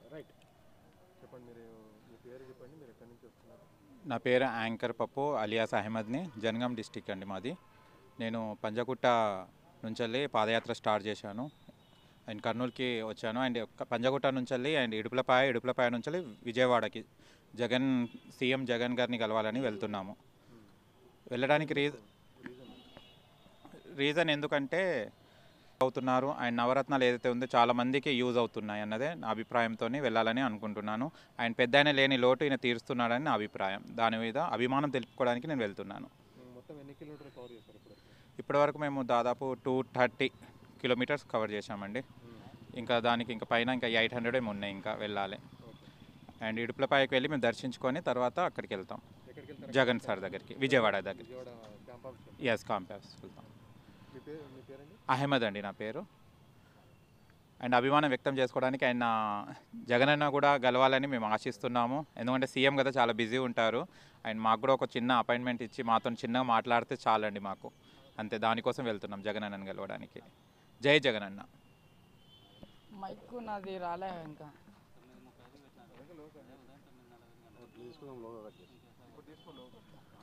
right చెప్పండి మీరు మీ పేరు చెప్పండి మీరు ఎక్కడి నుంచి వస్తున్నారు నా పేరు యాంకర్ పప్పు అలియాస్ అహ్మద్ని జనగాం డిస్టిక్ అండి మాది నేను పంజగుట్ట నుంచి వెళ్ళి పాదయాత్ర స్టార్ట్ చేశాను అండ్ కర్నూలుకి వచ్చాను అండ్ ఒక్క పంజగుట్ట నుంచి వెళ్ళి అండ్ ఇడుపులపాయ ఇడుపులపాయ నుంచి వెళ్ళి విజయవాడకి జగన్ సీఎం జగన్ గారిని కలవాలని వెళ్తున్నాము వెళ్ళడానికి రీజన్ రీజన్ ఎందుకంటే అవుతున్నారు అండ్ నవరత్నాలు ఏదైతే ఉందో చాలా మందికి యూజ్ అవుతున్నాయి అన్నదే నా అభిప్రాయంతో వెళ్ళాలని అనుకుంటున్నాను అండ్ పెద్ద లేని లోటు ఈయన తీరుస్తున్నాడని నా అభిప్రాయం దాని మీద అభిమానం తెలుపుకోవడానికి నేను వెళ్తున్నాను మీరు మొత్తం ఎన్ని కిలోమీటర్లు కవర్ చేస్తారు ఇప్పుడు ఇప్పటివరకు మేము దాదాపు టూ థర్టీ కిలోమీటర్స్ కవర్ చేశామండి ఇంకా దానికి ఇంకా పైన ఇంకా ఎయిట్ హండ్రెడ్ ఏమి ఉన్నాయి ఇంకా వెళ్ళాలి ఓకే అండ్ ఇడుపులపాయకి వెళ్ళి మేము దర్శించుకొని తర్వాత అక్కడికి వెళ్తాం ఎక్కడికి వెళ్తారు జగన్ సార్ దగ్గరికి విజయవాడ దగ్గర విజయవాడ క్యాంప్ ఆఫీస్ ఎస్ కాంపాస్ వెళ్తాం మీ పేరు మీ పేరండి అహ్మద్ అండి నా పేరు అండ్ అభిమానం వ్యక్తం చేసుకోవడానికి ఆయన జగనన్న కూడా గెలవాలని మేము ఆశిస్తున్నాము ఎందుకంటే సీఎం కదా చాలా బిజీ ఉంటారు అండ్ మాకు కూడా ఒక చిన్న అపాయింట్మెంట్ ఇచ్చి మాతో చిన్నగా మాట్లాడితే చాలండి మాకు అంతే దానికోసం వెళ్తున్నాం జగనన్నని గెలవడానికి జై జగనన్న మైక్ నాది రాలే ఇంకా తీసుకుందాం లోగా కట్ చేసి ఇప్పుడు తీసుకోండి